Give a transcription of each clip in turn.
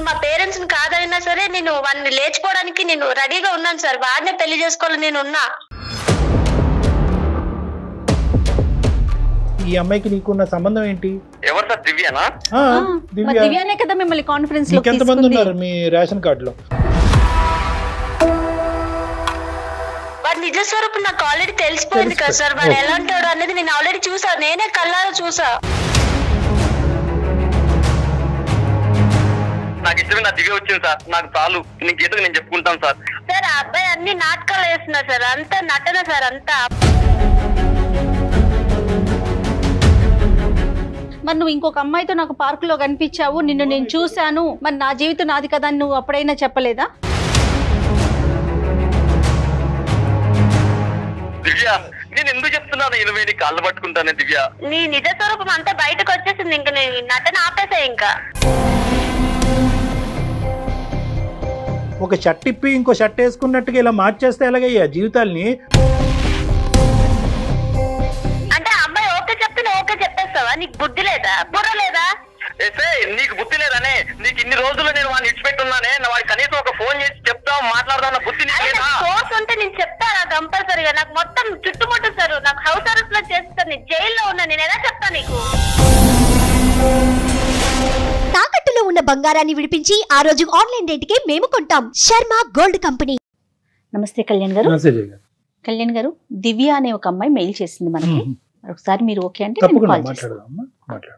మా పేరెంట్స్ ని కాదైనా సరే నేను వాడిని లేచిపోవడానికి నేను రెడీగా ఉన్నాను సార్ వాడినే పెళ్లి చేసుకోవాలని నేను ఉన్నా ఈ అమ్మాయికి నీకున్న సంబంధం ఏంటి ఎవరు సార్ దివ్యనా ఆ, ఆ, మరి దివ్య దివ్యానే కదా మిమ్మల్ని కాన్ఫరెన్స్ లో ఇంకెంతమంది ఉన్నారు మీ రేషన్ కార్డులో వాడి నిజ స్వరూపం నాకు ఆల్రెడీ తెలిసిపోయింది కదా సార్ వాడు ఎలా ఉంటాడు అనేది నేను ఆల్రెడీ చూసా నేనే కళ్ళారా చూసా నాకు ఇష్టమే నా దివ్య వచ్చింది సార్ నాకు చాలు నీకు ఎందుకు నేను చెప్పుకుంటాను సార్ సార్ ఆ అబ్బాయి అన్ని నాటకాలు వేస్తున్నా సార్ అంతా నటన సార్ అంతా మరి నువ్వు ఇంకొక అమ్మాయితో నాకు పార్క్ లో కనిపించావు నిన్ను నేను చూశాను మరి నా జీవితం నాది కదా అని నువ్వు అప్పుడైనా చెప్పలేదా దివ్య నేను ఎందుకు చెప్తున్నాను ఇరవై నీ కాళ్ళు పట్టుకుంటానే దివ్య నీ నిజ స్వరూపం అంతా బయటకు వచ్చేసింది ఇంకా నీ నటన ఆపేసా ఇంకా ఒక షర్ట్ ఇప్పి ఇంకో షర్ట్ వేసుకున్నట్టుగా ఇలా మార్చేస్తే ఎలాగయ్యా జీవితాల్ని అంటే ఆ అబ్బాయి ఓకే చెప్తే నువ్వు ఓకే చెప్పేస్తావా నీకు బుద్ధి లేదా బుర్ర లేదా ఏసే నీకు బుద్ధి లేదనే నీకు ఇన్ని రోజులు నేను వాడిని ఇచ్చిపెట్టున్నానే నా వాడికి కనీసం ఒక ఫోన్ చేసి చెప్తాం మాట్లాడదాం నా బుద్ధి నీకు అదే లేదా నాకు సోర్స్ ఉంటే నేను చెప్తారా కంపల్సరీగా నాకు మొత్తం చుట్టుముట్టేస్తారు నాకు హౌస్ అరెస్ట్ లో చేస్తారు నేను జైల్లో ఉన్నా నేను ఎలా చెప్తా నీకు తాకట్టులో ఉన్న బంగారాన్ని విడిపించి ఆ రోజు ఆన్లైన్ రేటుకే మేము కొంటాం శర్మ గోల్డ్ కంపెనీ నమస్తే కళ్యాణ్ గారు మెసేజ్ అయ్యా. కళ్యాణ్ గారు దివ్య అనే ఒక అమ్మాయి మెయిల్ చేసింది మనకి మ్మ్. ఒకసారి మీరు ఓకే అంటే నేను తప్పకుండా కాల్ చేస్తాను మాట్లాడదాం అమ్మా మాట్లాడు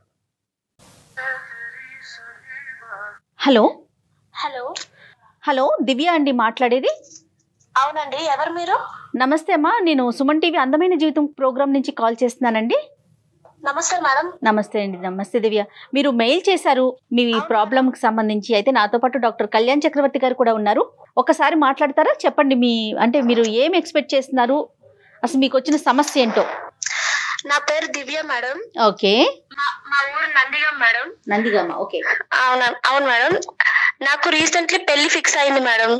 హలో హలో హలో దివ్య అండి మాట్లాడేది అవునండి ఎవరు మీరు నమస్తే అమ్మా నేను సుమన్ టీవీ అందమైన జీవితం ప్రోగ్రామ్ నుంచి కాల్ చేస్తున్నానండి నమస్తే మేడం నమస్తే అండి నమస్తే దివ్య మీరు మెయిల్ చేశారు మీ ప్రాబ్లమ్ కి సంబంధించి అయితే నాతో పాటు డాక్టర్ కళ్యాణ్ చక్రవర్తి గారు కూడా ఉన్నారు ఒకసారి మాట్లాడతారా చెప్పండి మీ అంటే మీరు ఏం ఎక్స్పెక్ట్ చేస్తున్నారు అసలు మీకు వచ్చిన సమస్య ఏంటో నా పేరు దివ్య మేడం ఓకే మా మా ఊరు నందిగం మేడం నందిగామ ఓకే అవునా అవును మేడం నాకు రీసెంట్లీ పెళ్లి ఫిక్స్ అయింది మేడం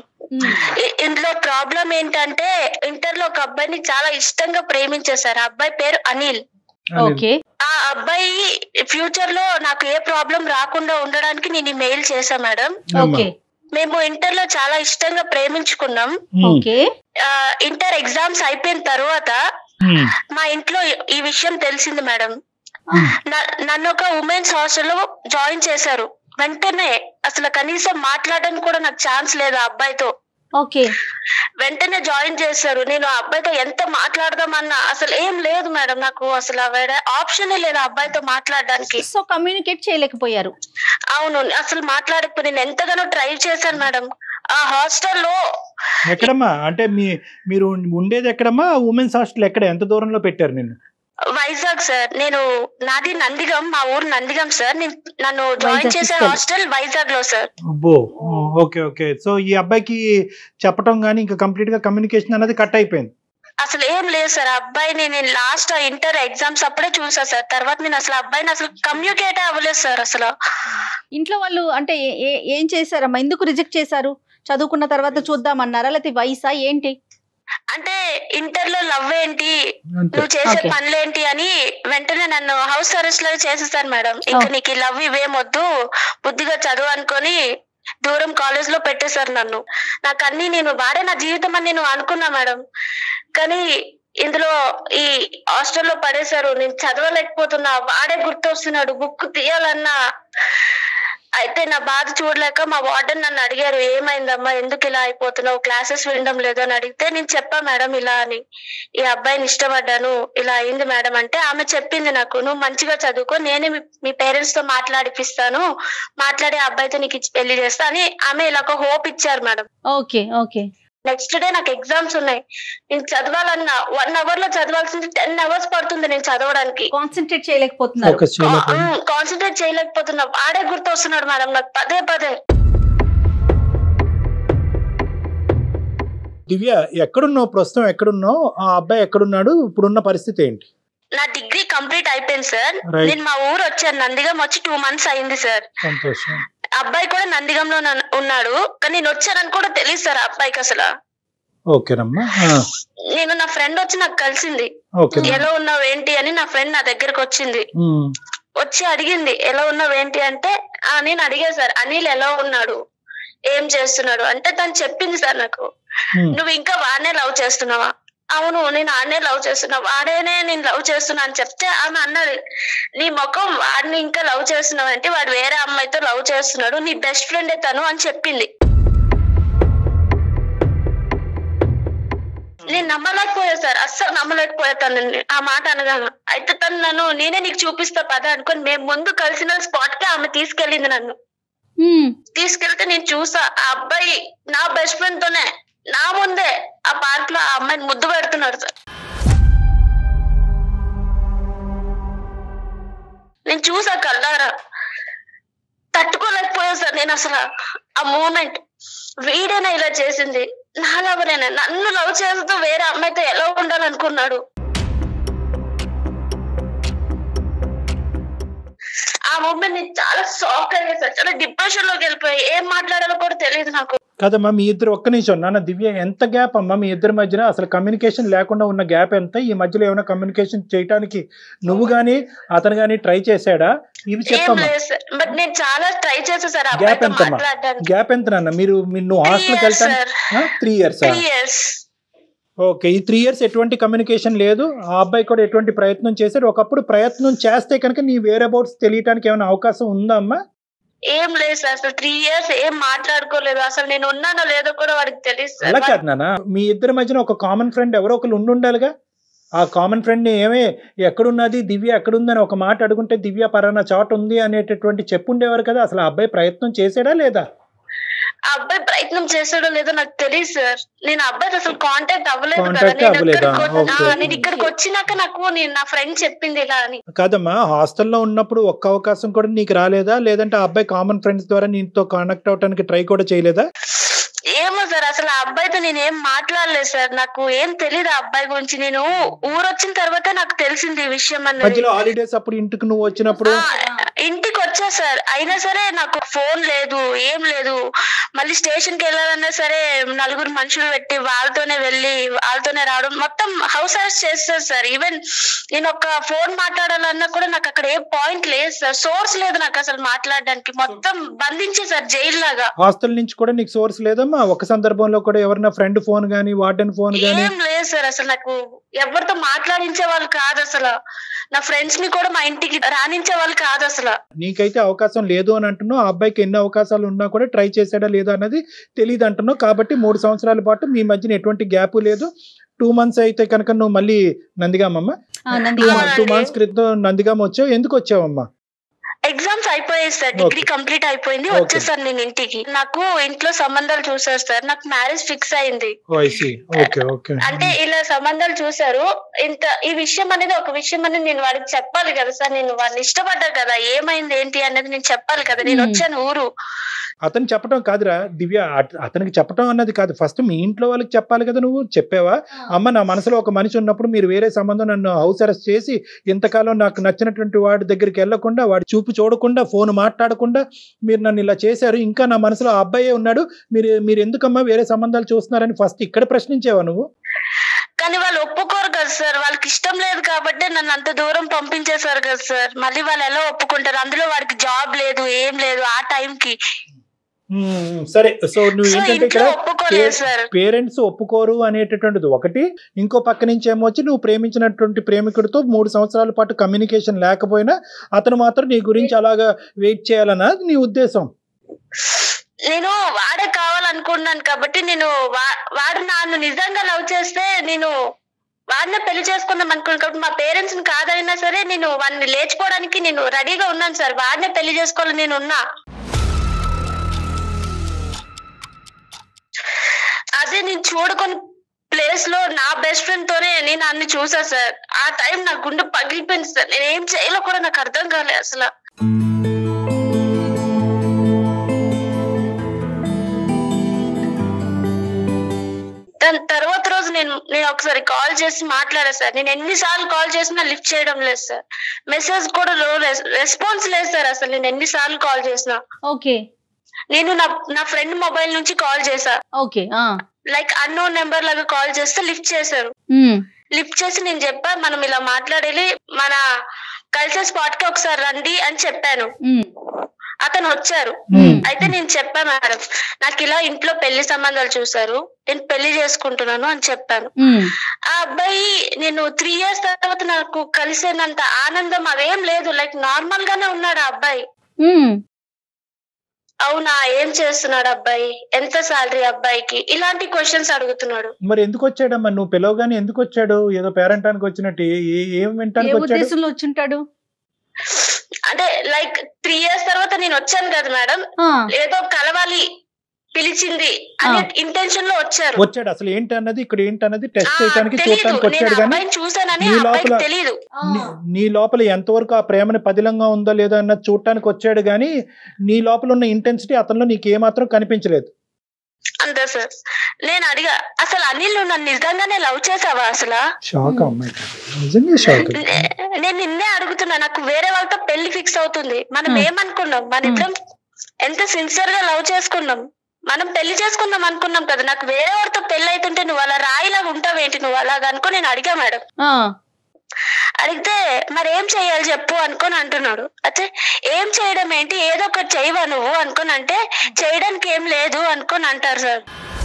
ఇ- ఇందులో ప్రాబ్లం ఏంటంటే ఇంటర్ లో ఒక అబ్బాయిని చాలా ఇష్టంగా ప్రేమించేశారు ఆ అబ్బాయి పేరు అనిల్ ఓకే ఆ అబ్బాయి ఫ్యూచర్ లో నాకు ఏ ప్రాబ్లం రాకుండా ఉండడానికి నేను ఈ మెయిల్ చేశా మేడం ఓకే మేము ఇంటర్ లో చాలా ఇష్టంగా ప్రేమించుకున్నాం మ్మ్. ఓకే ఆ, ఇంటర్ ఎగ్జామ్స్ అయిపోయిన తర్వాత మ్మ్. మా ఇంట్లో ఈ- ఈ విషయం తెలిసింది మేడం న- నన్ను ఒక ఉమెన్స్ హాస్టల్లో జాయిన్ చేశారు వెంటనే అసలు కనీసం మాట్లాడడానికి కూడా నాకు ఛాన్స్ లేదు ఆ అబ్బాయితో ఓకే వెంటనే జాయిన్ చేశారు నేను ఆ అబ్బాయితో ఎంత మాట్లాడదామన్నా అసలు ఏం లేదు మేడం నాకు అసలు వేరే ఆప్షనే లేదు ఆ అబ్బాయితో మాట్లాడడానికి సో కమ్యూనికేట్ చేయలేకపోయారు అవును అసలు మాట్లాడకపోయి నేను ఎంతగానో ట్రై చేశాను మేడం ఆ హాస్టల్లో ఎక్కడమ్మా అంటే మీ మీరు ఉండేది ఎక్కడమ్మా ఉమెన్స్ హాస్టల్ ఎక్కడ ఎంత దూరంలో పెట్టారు నిన్ను వైజాగ్ సార్ నేను నాది నందిగం మా ఊరు నందిగం సార్ నేను నన్ను జాయిన్ వైజాగ్ చేసే తీసుకెళ్ళి. హాస్టల్ వైజాగ్ లో సార్ అబ్బో ఓకే ఓకే సో ఈ అబ్బాయికి చెప్పటం కానీ ఇంకా కంప్లీట్ గా కమ్యూనికేషన్ అనేది కట్ అయిపోయింది అసలు ఏం లేదు సార్ ఆ అబ్బాయిని నేను లాస్ట్ ఇంటర్ ఎగ్జామ్స్ అప్పుడే చూసా సార్ తర్వాత నేను అసలు ఆ అబ్బాయిని అసలు కమ్యూనికేట్ అవ్వలేదు సార్ అసలు ఇంట్లో వాళ్ళు అంటే ఏ- ఏ- ఏం చేశారమ్మా ఎందుకు రిజెక్ట్ చేశారు చదువుకున్న తర్వాత చూద్దామన్నారా లేకపోతే వయసా ఏంటి అంటే ఇంటర్ లో లవ్ ఏంటి అంతే నువ్వు చేసే Okay. పనులేంటి అని వెంటనే నన్ను హౌస్ అరెస్ట్ లో చేసేసాను మేడం ఇంకా Oh. నీకు ఈ లవ్ ఇవేమొద్దు బుద్ధిగా చదువు అనుకొని దూరం కాలేజ్ లో పెట్టేశారు నన్ను నాకు అన్ని నేను వాడే నా జీవితం అని నేను అనుకున్నా మేడం కానీ ఇందులో ఈ హాస్టల్లో పడేశారు నేను చదవలేకపోతున్నా వాడే గుర్తొస్తున్నాడు బుక్ తీయాలన్నా అయితే నా బాధ చూడలేక మా వార్డెన్ నన్ను అడిగారు ఏమైందమ్మా ఎందుకు ఇలా అయిపోతున్నావు క్లాసెస్ వినడం లేదు అని అడిగితే నేను చెప్పా మేడం ఇలా అని ఈ అబ్బాయిని ఇష్టపడ్డాను ఇలా అయింది మేడం అంటే ఆమె చెప్పింది నాకు నువ్వు మంచిగా చదువుకో నేనే మీ- మీ పేరెంట్స్ తో మాట్లాడిపిస్తాను మాట్లాడి ఆ అబ్బాయితో నీకు ఇచ్చి పెళ్లి చేస్తా అని ఆమె ఇలా ఒక హోప్ ఇచ్చారు madam okay okay next day నాకు ఎగ్జామ్స్ ఉన్నాయి నేను చదవాలన్నా వన్ అవర్ లో చదవాల్సింది టెన్ అవర్స్ పడుతుంది నేను చదవడానికి కాన్సన్ట్రేట్ చేయలేకపోతున్నారు ఫోకస్ చేయలేకపోయింది కాన్సన్ట్రేట్ చేయలేకపోతున్నా వాడే గుర్తొస్తున్నాడు మేడం నాకు పదే పదే దివ్య ఎక్కడున్నావు ప్రస్తుతం ఎక్కడున్నావు ఆ అబ్బాయి ఎక్కడున్నాడు ఇప్పుడున్న పరిస్థితి ఏంటి నా డిగ్రీ కంప్లీట్ అయిపోయింది సార్ Right. నేను మా ఊరు వచ్చాను నందిగం వచ్చి టూ మంత్స్ అయింది సార్ సంతోషం అబ్బాయి కూడా నందిగంలో నన్ను- ఉన్నాడు కానీ నేను వచ్చానని కూడా తెలియదు సార్ ఆ అబ్బాయికి అసలు ఓకేనమ్మా ఆ, నేను నా ఫ్రెండ్ వచ్చి నాకు కలిసింది ఓకే ఎలా ఉన్నావు ఏంటి అని నా ఫ్రెండ్ నా దగ్గరకు వచ్చింది ఉమ్, వచ్చి అడిగింది ఎలా ఉన్నావు ఏంటి అంటే ఆ నేను అడిగా సార్ అనిల్ ఎలా ఉన్నాడు ఏం చేస్తున్నాడు అంటే తను చెప్పింది సార్ నాకు ఉమ్. నువ్వు ఇంకా వాడినే లవ్ చేస్తున్నావా అవును నేను ఆడనే లవ్ చేస్తున్నా వాడేనే నేను లవ్ చేస్తున్నా అని చెప్తే ఆమె అన్నది నీ ముఖం వాడిని ఇంకా లవ్ చేస్తున్నావు అంటే వాడు వేరే అమ్మాయితో లవ్ చేస్తున్నాడు నీ బెస్ట్ ఫ్రెండే తను అని చెప్పింది నేను నమ్మలేకపోయా సార్ అస్సలు నమ్మలేకపోయా తనని ఆ మాట అనగాను అయితే తను నన్ను నేనే నీకు చూపిస్తా పద అనుకొని మేము ముందు కలిసిన స్పాట్ కి ఆమె తీసుకెళ్ళింది నన్ను ఉమ్, తీసుకెళ్తే నేను చూసా ఆ అబ్బాయి నా బెస్ట్ ఫ్రెండ్ తోనే నా ముందే ఆ పార్క్ లో ఆ అమ్మాయిని ముద్దు పెడుతున్నాడు సార్ నేను చూసా కల్లారా తట్టుకోలేకపోయా సార్ నేను అసలు ఆ మూమెంట్ వీడేనా ఇలా చేసింది నా లవరేనా నన్ను లవ్ చేస్తూ వేరే అమ్మాయితో ఎలా ఉండాలనుకున్నాడు ఆ మూమెంట్ నేను చాలా షాక్ అయ్యా సార్ చాలా డిప్రెషన్ లోకి వెళ్ళిపోయి ఏం మాట్లాడాలో కూడా తెలియదు నాకు కదమ్మా మీ ఇద్దరు ఒక్క నిమిషం నాన్న దివ్య ఎంత గ్యాప్ అమ్మా మీ ఇద్దరి మధ్యన అసలు కమ్యూనికేషన్ లేకుండా ఉన్న గ్యాప్ ఎంత ఈ మధ్యలో ఏమైనా కమ్యూనికేషన్ చేయడానికి నువ్వు గానీ అతను గానీ ట్రై చేశాడా ఇవి ఏం చెప్పమ్మా లేదు సార్ బట్ నేను చాలా ట్రై చేసా సార్ ఆ గ్యాప్ అబ్బాయితో ఎంతమ్మా మాట్లాడడానికి గ్యాప్ ఎంత నాన్న మీరు మీరు నువ్వు త్రీ హాస్టల్కి ఇయర్స్ వెళ్తాను sir three years three years okay ఈ త్రీ ఇయర్స్ ఎటువంటి కమ్యూనికేషన్ లేదు ఆ అబ్బాయి కూడా ఎటువంటి ప్రయత్నం చేశాడు ఒకప్పుడు ప్రయత్నం చేస్తే కనుక నీ వేరే అబౌట్స్ తెలియటానికి ఏమైనా అవకాశం ఉందా అమ్మా ఏం లేదు సార్ అసలు త్రీ ఇయర్స్ ఏం మాట్లాడుకోలేదు అసలు నేను ఉన్నానో లేదో కూడా వాడికి తెలియదు అలా సార్ కాదు నాన్న మీ ఇద్దరి మధ్యన ఒక కామన్ ఫ్రెండ్ ఎవరో ఒకరు ఉండి ఉండాలిగా ఆ కామన్ ఫ్రెండ్ ని ఏమే ఎక్కడున్నది దివ్య ఎక్కడుందని ఒక మాట అడుగుంటే దివ్య పరానా చోట ఉంది అనేటటువంటి చెప్పుండేవారు కదా అసలు ఆ అబ్బాయి ప్రయత్నం చేసాడా లేదా ఆ అబ్బాయి ప్రయత్నం చేసాడో లేదో నాకు తెలియదు సార్ నేను ఆ అబ్బాయితో అసలు కాంటాక్ట్ అవ్వలేదు కదా Contact నేను అవ్వలేదా? ఇక్కడికి వచ్చి- Okay. ఆ, నేను ఇక్కడికి వచ్చినాక నాకు నేను నా ఫ్రెండ్ చెప్పింది ఇలా అని కాదమ్మా హాస్టల్లో ఉన్నప్పుడు ఒక్క అవకాశం కూడా నీకు రాలేదా లేదంటే ఆ అబ్బాయి కామన్ ఫ్రెండ్స్ ద్వారా నీతో కానెక్ట్ అవడానికి ట్రై కూడా చేయలేదా ఏమో సార్ అసలు ఆ అబ్బాయితో నేను ఏం మాట్లాడలేదు సార్ నాకు ఏం తెలియదు ఆ అబ్బాయి గురించి నేను ఊరొచ్చిన తర్వాత నాకు తెలిసింది ఈ విషయం అన్నది మధ్యలో హాలిడేస్ అప్పుడు ఇంటికి నువ్వు వచ్చినప్పుడు ఆ, ఇంటికి వచ్చా సార్ అయినా సరే నాకు ఫోన్ లేదు ఏం లేదు మళ్ళీ స్టేషన్ కి వెళ్ళాలన్నా సరే నలుగురు మనుషులు పెట్టి వాళ్ళతోనే వెళ్ళి వాళ్ళతోనే రావడం మొత్తం హౌస్ అరెస్ట్ చేస్తారు సార్ ఈవెన్ నేను ఒక ఫోన్ మాట్లాడాలన్నా కూడా నాకు అక్కడ ఏ పాయింట్ లేదు సార్ సోర్స్ లేదు నాకు అసలు మాట్లాడడానికి మొత్తం బంధించేసారు జైలు లాగా హాస్టల్ నుంచి కూడా నీకు సోర్స్ లేదమ్మా ఒక సందర్భంలో కూడా ఎవరైనా ఫ్రెండ్ ఫోన్ గానీ వార్డెన్ ఫోన్ గానీ ఏం లేదు సార్ అసలు నాకు ఎవరితో మాట్లాడించే వాళ్ళు కాదు అసలు నా ఫ్రెండ్స్ ని కూడా మా ఇంటికి రానించే వాళ్ళు కాదు అసలు నీకైతే అవకాశం లేదు అని అంటున్నావు ఆ అబ్బాయికి ఎన్ని అవకాశాలు ఉన్నా కూడా ట్రై చేశాడా లేదా అన్నది తెలియదు అంటున్నావు కాబట్టి మూడు సంవత్సరాల పాటు మీ మధ్యన ఎటువంటి గ్యాప్ లేదు టూ మంత్స్ అయితే కనుక నువ్వు మళ్ళీ నందిగామమ్మా ఆ, నందిగా అవునండి. టూ మంత్స్ క్రితం నందిగామ వచ్చావు ఎందుకు వచ్చావమ్మా ఎగ్జామ్స్ అయిపోయాయి సార్ డిగ్రీ కంప్లీట్ అయిపోయింది Okay. వచ్చేసాను నేను ఇంటికి నాకు ఇంట్లో సంబంధాలు చూసారు సార్ నాకు మ్యారేజ్ ఫిక్స్ అయింది ఐసి ఓకే ఓకే అంటే ఇలా సంబంధాలు చూసారు ఇంత ఈ విషయం అనేది ఒక విషయం అనేది నేను వాడికి చెప్పాలి కదా సార్ నేను వాడిని ఇష్టపడ్డా కదా ఏమైంది ఏంటి అనేది నేను చెప్పాలి కదా నేను Hmm. వచ్చాను ఊరు అతను చెప్పడం కాదురా దివ్య అత- అతనికి చెప్పడం అన్నది కాదు ఫస్ట్ మీ ఇంట్లో వాళ్ళకి చెప్పాలి కదా నువ్వు చెప్పావా అమ్మ నా మనసులో ఒక మనిషి ఉన్నప్పుడు మీరు వేరే సంబంధం నన్ను హౌస్ అరెస్ట్ చేసి ఇంతకాలం నాకు నచ్చినటువంటి వాడి దగ్గరికి వెళ్లకుండా వాడి చూపు చూడకుండా ఫోన్ మాట్లాడకుండా మీరు నన్ను ఇలా చేశారు ఇంకా నా మనసులో ఆ అబ్బాయే ఉన్నాడు మీరు మీరు ఎందుకమ్మా వేరే సంబంధాలు చూస్తున్నారని ఫస్ట్ ఇక్కడ ప్రశ్నించావా నువ్వు కానీ వాళ్ళు ఒప్పుకోరు కదా సార్ వాళ్ళకి ఇష్టం లేదు కాబట్టి నన్ను అంత దూరం పంపించేశారు కదా సార్ మళ్ళీ వాళ్ళు ఎలా ఒప్పుకుంటారు అందులో వాడికి జాబ్ లేదు ఏం లేదు ఆ టైంకి మ్మ్, సరే సో నువ్వు సో ఏంటంటే ఇంట్లో ఇక్కడ ఒప్పుకోలేదు సార్ పేరెంట్స్ ఒప్పుకోరు అనేటటువంటిది ఒకటి ఇంకో పక్క నుంచి ఏమో వచ్చి నువ్వు ప్రేమించినటువంటి ప్రేమికుడితో మూడు సంవత్సరాల పాటు కమ్యూనికేషన్ లేకపోయినా అతను మాత్రం నీ గురించి అలాగా వెయిట్ చేయాలన్న నీ ఉద్దేశం నేను వాడే కావాలనుకున్నాను కాబట్టి నేను వా- వాడు నన్ను నిజంగా లవ్ చేస్తే నేను వాడినే పెళ్లి చేసుకుందాం అనుకున్నాను కాబట్టి మా పేరెంట్స్ ని కాదైనా సరే నేను వాడిని లేచిపోవడానికి నేను రెడీగా ఉన్నాను సార్ వాడినే పెళ్లి చేసుకోవాలని నేను ఉన్నా అదే నేను చూడకొని ప్లేస్ లో నా బెస్ట్ ఫ్రెండ్ తోనే నేను అన్ని చూసా సార్ ఆ టైం నా గుండె పగిలిపోయింది సార్ నేను ఏం చేయాలో కూడా నాకు అర్థం కాలేదు అసలు దాని తర్వాత రోజు నేను నేను ఒకసారి కాల్ చేసి మాట్లాడా సార్ నేను ఎన్నిసార్లు కాల్ చేసినా లిఫ్ట్ చేయడం లేదు సార్ మెసేజ్ కూడా లో రెస్పాన్స్ లేదు సార్ అసలు నేను ఎన్నిసార్లు కాల్ చేసినా ఓకే నేను నా నా ఫ్రెండ్ మొబైల్ నుంచి కాల్ చేసా ఓకే ఆ. లైక్ అన్నోన్ నెంబర్ లాగా కాల్ చేస్తే లిఫ్ట్ చేశారు ఉమ్. లిఫ్ట్ చేసి నేను చెప్పా మనం ఇలా మాట్లాడేది మన కలిసే స్పాట్ కి ఒకసారి రండి అని చెప్పాను ఉమ్, అతను వచ్చారు ఉమ్. అయితే నేను చెప్పా మేడం నాకు ఇలా ఇంట్లో పెళ్లి సంబంధాలు చూసారు నేను పెళ్లి చేసుకుంటున్నాను అని చెప్పాను ఉమ్, ఆ అబ్బాయి నేను త్రీ ఇయర్స్ తర్వాత నాకు కలిసేనంత ఆనందం అవేం లేదు లైక్ నార్మల్ గానే ఉన్నాడు ఆ అబ్బాయి ఉమ్. అవునా ఏం చేస్తున్నాడు అబ్బాయి ఎంత సాలరీ అబ్బాయికి ఇలాంటి క్వశ్చన్స్ అడుగుతున్నాడు మరి ఎందుకు వచ్చాడమ్మా నువ్వు పిలవగానే ఎందుకు వచ్చాడు ఏదో పేరంటానికి వచ్చినట్టు ఏ- ఏ- ఏం ఏ వినటానికి వచ్చాడు ఉద్దేశంలో వచ్చుంటాడు అంటే లైక్ త్రీ ఇయర్స్ తర్వాత నేను వచ్చాను కదా మేడం ఆ, ఏదో కలవాలి పిలిచింది అనే ఆ. ఇంటెన్షన్ లో వచ్చారు వచ్చాడు అసలు ఏంటి అన్నది ఇక్కడ ఏంటి అన్నది టెస్ట్ ఆ, చేయడానికి తెలీదు చూడటానికి నేను వచ్చాడు ఆ కానీ అబ్బాయిని చూసానని నీ ఆ అబ్బాయికి లోపల- తెలీదు ఆ. నీ- నీ లోపల ఎంతవరకు ఆ ప్రేమని పదిలంగా ఉందో లేదో అన్నది చూడటానికి వచ్చాడు కానీ నీ లోపల ఉన్న ఇంటెన్సిటీ అతనిలో నీకు ఏమాత్రం కనిపించలేదు అంతే సార్ నేను అడిగా అసలు అనిల్ నువ్వు నన్ను నిజంగానే లవ్ చేసావా అసలు షాక్ అమ్మాయి నిజంగా షాక్ నే- నేను నిన్నే అడుగుతున్నా నాకు వేరే వాళ్ళతో పెళ్లి ఫిక్స్ అవుతుంది మనం Hmm. ఏమనుకున్నాం మన ఇద్దరం ఎంత సిన్సియర్ గా లవ్ చేసుకున్నాం మనం పెళ్లి చేసుకుందాం అనుకున్నాం కదా నాకు వేరే వాడితో పెళ్లి అవుతుంటే నువ్వు అలా రాయిలాగా ఉంటావేంటి నువ్వు అలాగ అనుకో నేను అడిగా మేడం ఆ, అడిగితే మరి ఏం చెయ్యాలి చెప్పు అనుకొని అంటున్నాడు అయితే ఏం చేయడం ఏంటి ఏదో ఒకటి చేయవా నువ్వు అనుకొని అంటే చేయడానికి ఏం లేదు అనుకొని అంటారు సార్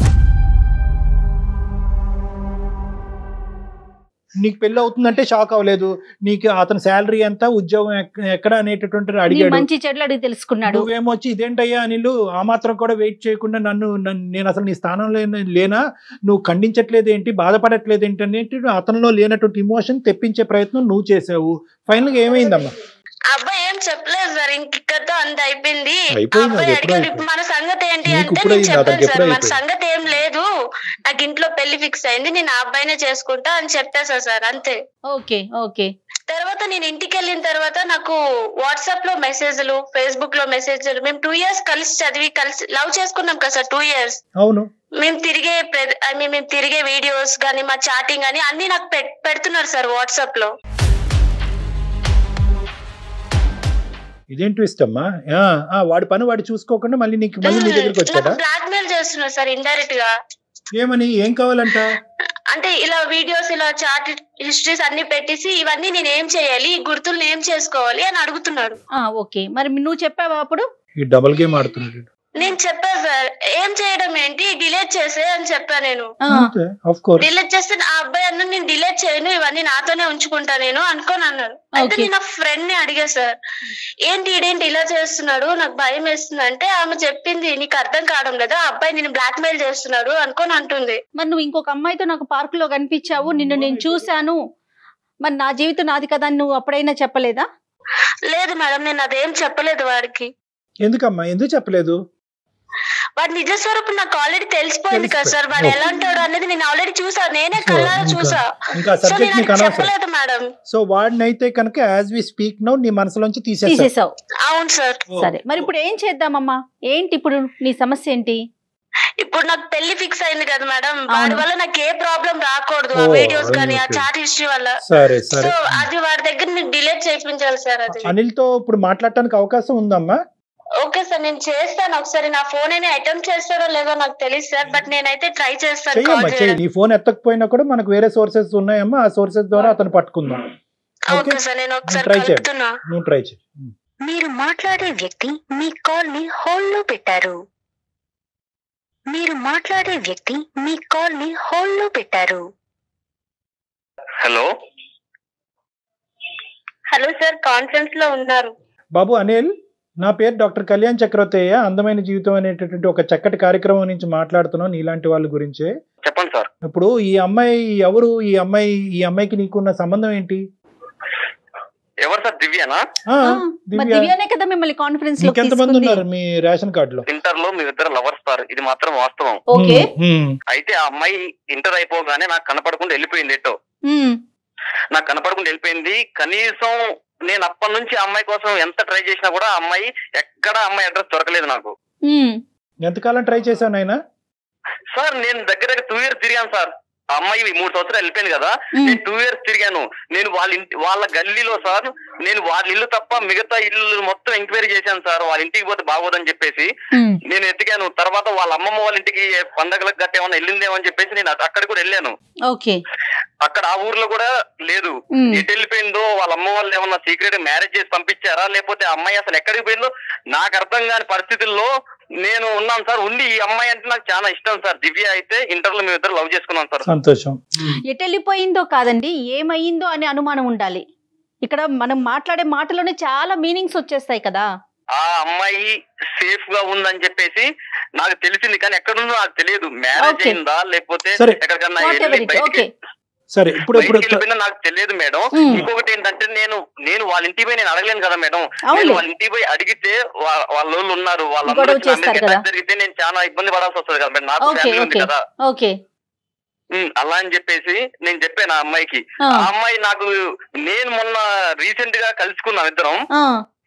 నీకు పెళ్లి అవుతుందంటే షాక్ అవ్వలేదు నీకు అతని శాలరీ ఎంత ఉద్యోగం ఎక్- ఎక్కడ అనేటటువంటి నీ అడిగాడు మంచి చెడ్లు అడిగి తెలుసుకున్నాడు నువ్వేమొచ్చి ఇదేంటయ్యా అనిలు ఆ మాత్రం కూడా వెయిట్ చేయకుండా నన్ను నన్ను- నేను అసలు నీ స్థానంలో లేన- లేనా నువ్వు ఖండించట్లేదు ఏంటి బాధపడట్లేదు ఏంటి అనేది అతనిలో లేనటువంటి ఇమోషన్ తెప్పించే ప్రయత్నం నువ్వు చేసావు ఫైనల్ గా ఏమైందమ్మా ఆ అబ్బాయి ఏం చెప్పలేదు సార్ ఇంకిక్కడితో అంత అయిపోయింది ఆ అయిపోయింది, అబ్బాయి అది ఎప్పుడో అడిగాడు అయిపోయింది. "ఇప్పుడు మన సంగతి ఏంటి నీకు అంటే ఇప్పుడు నేను అయింది, చెప్పాను అతనికి సార్ ఎప్పుడో మన అయిపోయింది. సంగతి ఏం లేదు నాకు ఇంట్లో పెళ్లి ఫిక్స్ అయింది నేను ఆ అబ్బాయినే చేసుకుంటా అని చెప్పేసా సార్ అంతే ఓకే ఓకే తర్వాత నేను ఇంటికి వెళ్ళిన తర్వాత నాకు వాట్సాప్ లో మెసేజ్లు ఫేస్బుక్ లో మెసేజ్లు మేము టూ ఇయర్స్ కలిసి చదివి కలిసి లవ్ చేసుకున్నాం కదా సార్ టూ ఇయర్స్ అవును మేము తిరిగే ఐ మీన్ మేము తిరిగే వీడియోస్ కానీ మా చాటింగ్ కానీ అన్ని నాకు పెట్- పెడుతున్నారు సార్ వాట్సాప్ లో ఇదేం ట్విస్ట్ అమ్మా ఆ, ఆ, వాడి పని వాడు చూసుకోకుండా మళ్ళీ నీకు మళ్ళీ నీ దగ్గరికి వచ్చాడా నాకు బ్లాక్ మెయిల్ చేస్తున్నారు సార్ ఇండైరెక్ట్ గా ఏమని ఏం కావాలంట అంటే ఇలా వీడియోస్ ఇలా చాట్ హిస్టరీస్ అన్ని పెట్టేసి ఇవన్నీ నేను ఏం చేయాలి ఈ గుర్తులు ఏం చేసుకోవాలి అని అడుగుతున్నాడు ఆ, ఓకే మరి నువ్వు చెప్పావా అప్పుడు ఈ డబుల్ గేమ్ ఆడుతున్నాడు నేను చెప్పాను సార్ ఏం చేయడం ఏంటి డిలీట్ చేసే అని చెప్పా నేను ఆ, అంతే ఆఫ్ కోర్స్ డిలీట్ చేస్తే ఆ అబ్బాయి అన్న నేను డిలీట్ చేయను ఇవన్నీ నాతోనే ఉంచుకుంటా నేను అనుకోని అన్నాడు అయితే Okay. నేను నా ఫ్రెండ్ ని అడిగా సార్ ఏంటి ఇదేంటి ఇలా చేస్తున్నాడు నాకు భయం వేస్తుంది అంటే ఆమె చెప్పింది నీకు అర్థం కావడం లేదా ఆ అబ్బాయి నేను బ్లాక్ మెయిల్ చేస్తున్నాడు అనుకొని అంటుంది మరి నువ్వు ఇంకొక అమ్మాయితో నాకు పార్క్ లో కనిపించావు నిన్ను నేను చూశాను మరి నా జీవితం నాది కదా అని నువ్వు అప్పుడైనా చెప్పలేదా లేదు మేడం నేను అదేం చెప్పలేదు వాడికి ఎందుకమ్మా ఎందుకు చెప్పలేదు వాడి నిజ స్వరూపం నాకు ఆల్రెడీ తెలిసిపోయింది కదా సార్ వాడు తెలిసిపోయింది. ఎలా ఉంటాడు అనేది నేను ఆల్రెడీ చూసా నేనే So, కళ్ళారా ఇంకా- చూసా ఇంకా సో సబ్జెక్ట్ నేను నీకు అది అనవసరం చెప్పలేదు మేడం సో వాడినైతే కనుక యాజ్ వి స్పీక్ నౌ నీ మనసులోంచి తీసేసా తీసేసావు అవును సార్ సరే మరి ఇప్పుడు ఏం చేద్దామమ్మా ఏంటి ఇప్పుడు నీ సమస్య ఏంటి ఇప్పుడు నాకు పెళ్లి ఫిక్స్ అయింది కదా మేడం వాడి అవును. వల్ల నాకు ఏ ప్రాబ్లం రాకూడదు ఆ ఓ, వీడియోస్ కానీ ఆ okay. చాట్ హిస్టరీ వల్ల సరే సో సరే అది వాడి దగ్గర నేను డిలీట్ చేయించాలి సార్ అది అనిల్ తో ఇప్పుడు మాట్లాడటానికి అవకాశం ఉందమ్మా ఓకే సార్ నేను చేస్తాను ఒకసారి నా ఫోన్ అయినా అటెంప్ట్ చేస్తారో లేదో నాకు తెలియదు సార్ బట్ నేనైతే ట్రై చేస్తాను చెయ్యమ్మా కాల్ చెయ్యి చేయడానికి నీ ఫోన్ ఎత్తకపోయినా కూడా మనకు వేరే సోర్సెస్ ఉన్నాయమ్మా ఆ సోర్సెస్ ద్వారా అతను పట్టుకుందాం ఓకే ఓకే సార్ నేను ఒకసారి Try చేయండి. కలుపుతున్నా నువ్వు ట్రై చేయి మీరు మాట్లాడే వ్యక్తి మీ కాల్ ని హోల్డ్ లో పెట్టారు మీరు మాట్లాడే వ్యక్తి మీ కాల్ ని హోల్డ్ లో పెట్టారు హలో హలో సార్ కాన్ఫరెన్స్ లో ఉన్నారు బాబు అనిల్ నా పేరు డాక్టర్ కళ్యాణ్ చక్రవర్తయ్య అందమైన జీవితం అనేటటువంటి ఒక చక్కటి కార్యక్రమం నుంచి మాట్లాడుతున్నాను నీలాంటి వాళ్ళ గురించే చెప్పండి సార్ ఇప్పుడు ఈ అమ్మాయి ఎవరు ఈ అమ్మాయి ఈ అమ్మాయికి నీకున్న సంబంధం ఏంటి ఎవరు సార్ దివ్యనా ఆ, ఆ, మరి దివ్య దివ్యానే కదా మిమ్మల్ని కాన్ఫరెన్స్ లో ఇంకెంతమంది ఉన్నారు మీ రేషన్ కార్డులో ఇంటర్ లో మీ ఇద్దరు లవర్స్ సార్ ఇది మాత్రం వాస్తవం ఓకే ఉమ్, అయితే ఆ అమ్మాయి ఇంటర్ అయిపోగానే నాకు కనపడకుండా వెళ్ళిపోయింది ఎటో ఉమ్, నాకు కనపడకుండా వెళ్ళిపోయింది కనీసం నేను అప్పటి నుంచి ఆ అమ్మాయి కోసం ఎంత ట్రై చేసినా కూడా ఆ అమ్మాయి ఎక్కడ అమ్మాయి అడ్రస్ దొరకలేదు నాకు ఉమ్, ఎంతకాలం ట్రై చేశావు నాయనా సార్ నేను దగ్గర దగ్గర టూ ఇయర్స్ తిరిగాను సార్ ఆ అమ్మాయి మూడు సంవత్సరాలు వెళ్ళిపోయింది కదా ఉమ్. నేను టూ ఇయర్స్ తిరిగాను నేను వాళ్ళ ఇంటి వాళ్ళ గల్లీలో సార్ నేను వాళ్ళ ఇల్లు తప్ప మిగతా ఇల్లు మొత్తం ఎంక్వైరీ చేశాను సార్ వాళ్ళ ఇంటికి పోతే బాగోదని చెప్పేసి ఉమ్, నేను ఎతికాను తర్వాత వాళ్ళ అమ్మమ్మ వాళ్ళ ఇంటికి పండగలకు గట్ట ఏమన్నా వెళ్ళిందేమో అని చెప్పేసి నేను అక్కడ కూడా వెళ్ళాను ఓకే అక్కడ ఆ ఊర్లో కూడా లేదు ఉమ్, ఎటు వెళ్ళిపోయిందో వాళ్ళ అమ్మ వాళ్ళు ఏమన్నా సీక్రెట్ మ్యారేజ్ చేసి పంపించారా లేకపోతే ఆ అమ్మాయి అసలు ఎక్కడికి పోయిందో నాకు అర్థం కాని పరిస్థితుల్లో నేను ఉన్నాను సార్ ఉండి ఈ అమ్మాయి అంటే నాకు చాలా ఇష్టం సార్ దివ్య అయితే ఇంటర్లో మేము ఇద్దరు లవ్ చేసుకున్నాం సార్ సంతోషం ఎటు వెళ్ళిపోయిందో కాదండి ఏమయ్యిందో అనే అనుమానం ఉండాలి ఇక్కడ మనం మాట్లాడే మాటలోనే చాలా మీనింగ్స్ వచ్చేస్తాయి కదా ఆ అమ్మాయి సేఫ్ గా ఉందని చెప్పేసి నాకు తెలిసింది కానీ ఎక్కడుందో నాకు తెలియదు మ్యారేజ్ Okay. అయిందా లేకపోతే సరే. ఎక్కడికన్నా వాట్ ఎవర్ వెళ్ళి ఇట్ బయటికి ఓకే సరే ఇప్పుడు ఇప్పుడు బయటికి వెళ్ళిపోయినా నాకు తెలియదు మేడం ఉమ్. ఇంకొకటి ఏంటంటే నేను నేను వాళ్ళ ఇంటికి పోయి నేను అడగలేను కదా మేడం అవునులే. నేను వాళ్ళ ఇంటికి పోయి అడిగితే వా- వాళ్ళ వాళ్ళు ఉన్నారు వాళ్ళందరూ గొడవ వచ్చి నా మీద చేస్తారు కదా. attack జరిగితే నేను చాలా ఇబ్బంది పడాల్సి వస్తుంది కదా మేడం నాకు ఓకే ఫ్యామిలీ ఉంది ఓకే కదా ఓకే ఉమ్, అలా అని చెప్పేసి నేను చెప్పాను ఆ అమ్మాయికి ఆ, ఆ అమ్మాయి నాకు నేను మొన్న రీసెంట్ గా కలుసుకున్నాం ఇద్దరం ఆ,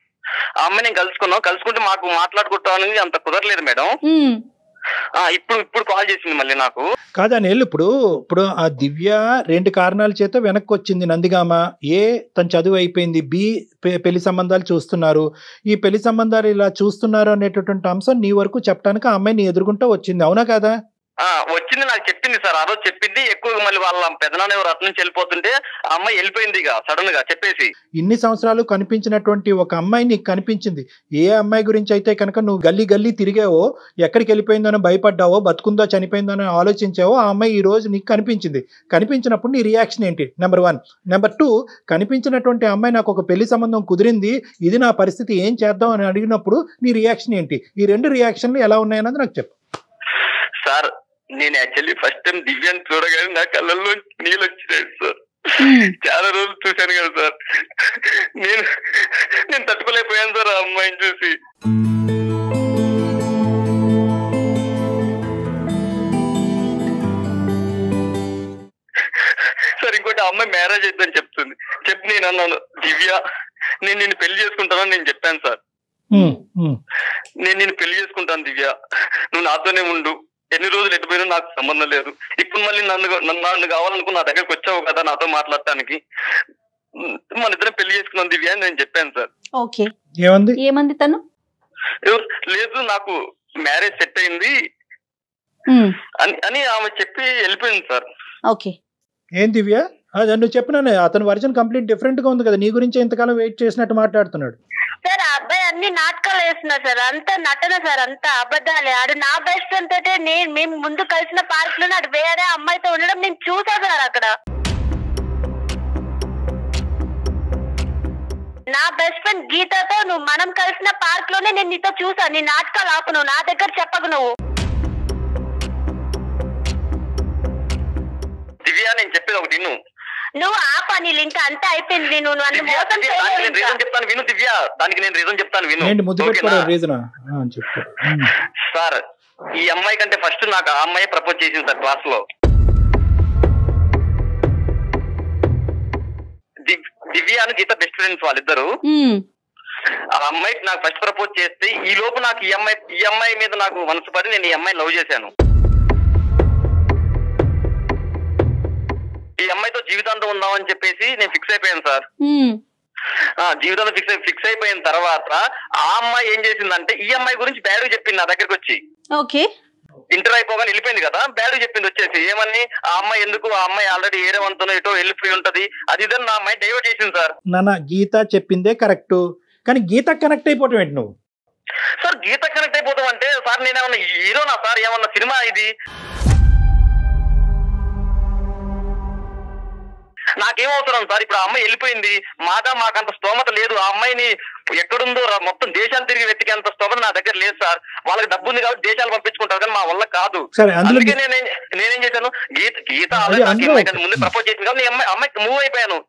ఆ అమ్మాయి నేను కలుసుకున్నాం కలుసుకుంటే మాకు మాట్లాడుకుంటామని అంత కుదరలేదు మేడం ఉమ్, ఆ ఇప్పుడు ఇప్పుడు కాల్ చేసింది మళ్ళీ నాకు కాదా నేను ఇప్పుడు ఇప్పుడు ఆ దివ్య రెండు కారణాల చేత వెనక్కి వచ్చింది నందిగామ ఏ తన చదువు అయిపోయింది బి పె- పెళ్లి సంబంధాలు చూస్తున్నారు ఈ పెళ్లి సంబంధాలు ఇలా చూస్తున్నారు అనేటటువంటి అంశం నీ వరకు చెప్పడానికి ఆ అమ్మాయి నీ ఎదుర్కొంటూ వచ్చింది అవునా కాదా ఆ వచ్చింది నాకు చెప్పింది సార్ ఆ రోజు చెప్పింది ఎక్కువగా మళ్ళీ వాళ్ళ పెదనాన్న ఎవరు అటు నుంచి వెళ్ళిపోతుంటే ఆ అమ్మాయి వెళ్ళిపోయింది ఇక సడన్ గా చెప్పేసి ఇన్ని సంవత్సరాలు కనిపించినటువంటి ఒక అమ్మాయి నీకు కనిపించింది ఏ అమ్మాయి గురించి అయితే కనుక నువ్వు గల్లీ గల్లీ తిరిగావో ఎక్కడికి వెళ్ళిపోయిందనో భయపడ్డావో బతుకుందో చనిపోయిందనో ఆలోచించావో ఆ అమ్మాయి ఈ రోజు నీకు కనిపించింది కనిపించినప్పుడు నీ రియాక్షన్ ఏంటి నెంబర్ వన్ నెంబర్ టూ కనిపించినటువంటి అమ్మాయి నాకు ఒక పెళ్లి సంబంధం కుదిరింది ఇది నా పరిస్థితి ఏం చేద్దాం అని అడిగినప్పుడు నీ రియాక్షన్ ఏంటి ఈ రెండు రియాక్షన్లు ఎలా ఉన్నాయన్నది నాకు చెప్పు సార్ నేను యాక్చువల్లీ ఫస్ట్ టైం దివ్యాన్ని చూడగానే నా కళ్ళల్లో నీళ్ళు వచ్చినాయి సార్ ఉమ్, చాలా రోజులు చూశాను కదా సార్ నేను నేను తట్టుకోలేకపోయాను సార్ ఆ అమ్మాయిని చూసి సార్ ఇంకోటి ఆ అమ్మాయి మ్యారేజ్ అయిద్దని చెప్తుంది చెప్పి నేను అన్నాను దివ్య నేను నిన్ను పెళ్లి చేసుకుంటానని నేను చెప్పాను సార్ ఉమ్, ఉమ్. నేను నేను పెళ్లి చేసుకుంటాను దివ్య నువ్వు నాతోనే ఉండు ఎన్ని రోజులు ఎటుపోయినా నాకు సంబంధం లేదు ఇప్పుడు మళ్ళీ నన్ను నన్ను నన్ను కావాలనుకుని నా దగ్గరకు వచ్చావు కదా నాతో మాట్లాడటానికి మన ఇద్దరం పెళ్లి చేసుకున్నాం దివ్య అని నేను చెప్పాను సార్ ఓకే ఏమంది ఏమంది తను ఎవరు లేదు నాకు మ్యారేజ్ సెట్ అయింది ఉమ్, అని అని ఆమె చెప్పి వెళ్ళిపోయింది సార్ ఓకే ఏం దివ్య అది నువ్వు చెప్పినానే అతని వర్జన్ కంప్లీట్ డిఫరెంట్ గా ఉంది కదా నీ గురించి ఇంతకాలం వెయిట్ చేసినట్టు మాట్లాడుతున్నాడు సార్ ఆ అబ్బాయి అన్ని నాటకాలు వేస్తున్నారు సార్ అంతా నటన సార్ అంతా అబద్ధాలే ఆడు నా బెస్ట్ ఫ్రెండ్ తోటే నేను మేము ముందు కలిసిన పార్క్ లో ఆడు వేరే అమ్మాయితో ఉండడం నేను చూసా సార్ అక్కడ నా బెస్ట్ ఫ్రెండ్ గీతతో నువ్వు మనం కలిసిన పార్క్ లోనే నేను నీతో చూసా నీ నాటకాలు ఆపు నువ్వు నా దగ్గర చెప్పకు నువ్వు దివ్య నేను చెప్పేది ఒకటి విను నువ్వు ఆపా నీ లింక్ అంతా అయిపోయింది నువ్వు నన్ను దివ్య, మోసం దివ్య, దానికి చేయలేవు నేను ఇంకా. రీజన్ చెప్తాను విను దివ్య దానికి నేను రీజన్ చెప్తాను విను ఏంటి ముద్దు ఓకేనా? పెట్టుకోవడం రీజనా చెప్పు ఉమ్. సార్ ఈ అమ్మాయి కంటే ఫస్ట్ నాకు ఆ అమ్మాయి ప్రపోజ్ చేసింది సార్ క్లాస్ లో దివ్- దివ్య అని గీత బెస్ట్ ఫ్రెండ్స్ వాళ్ళిద్దరు ఉమ్, ఆ అమ్మాయికి నాకు ఫస్ట్ ప్రపోజ్ చేస్తే ఈ లోపు నాకు ఈ అమ్మాయి ఈ అమ్మాయి మీద నాకు మనసు పడి నేను ఈ అమ్మాయిని లవ్ చేశాను ఈ అమ్మాయితో జీవితాంతం ఉందామని చెప్పేసి నేను ఫిక్స్ అయిపోయాను సార్ ఉమ్, ఆ జీవితంలో ఫిక్స్ ఫిక్స్ అయిపోయిన తర్వాత ఆ అమ్మాయి ఏం చేసిందంటే ఈ అమ్మాయి గురించి బ్యాడ్ చెప్పింది నా దగ్గరికి వచ్చి ఓకే ఇంటర్ అయిపోగానే వెళ్ళిపోయింది కదా బ్యాడ్ చెప్పింది వచ్చేసి ఏమని ఆ అమ్మాయి ఎందుకు ఆ అమ్మాయి ఆల్రెడీ ఏరే వంతునో ఎటో వెళ్ళిపోయి ఉంటది అది ఇదని నా అమ్మాయి డైవర్ట్ చేసింది సార్ నాన్న గీత చెప్పిందే కరెక్ట్ కానీ గీత కనెక్ట్ అయిపోవటం ఏంటి నువ్వు సార్ గీత కనెక్ట్ అయిపోతాం అంటే సార్ నేనేమన్నా హీరోనా సార్ ఏమన్నా సినిమా ఇది నాకేం అవసరం సార్ ఇప్పుడు ఆ అమ్మాయి వెళ్ళిపోయింది మాదా మాకంత స్తోమత లేదు ఆ అమ్మాయిని ఎక్కడుందో రా- మొత్తం దేశాలు తిరిగి వెతికేంత స్తోమత నా దగ్గర లేదు సార్ వాళ్ళకి డబ్బు ఉంది కాబట్టి దేశాలు పంపించుకుంటారు కానీ మా వల్ల కాదు సరే అందులో అందుకే నేనేం నేనేం చేశాను గీత గీత అది ఆల్రెడీ నాకు అందులో- అమ్మాయి కంటే ముందే ప్రపోజ్ చేసింది కాబట్టి నేను అమ్మాయి అమ్మాయికి మూవ్ అయిపోయాను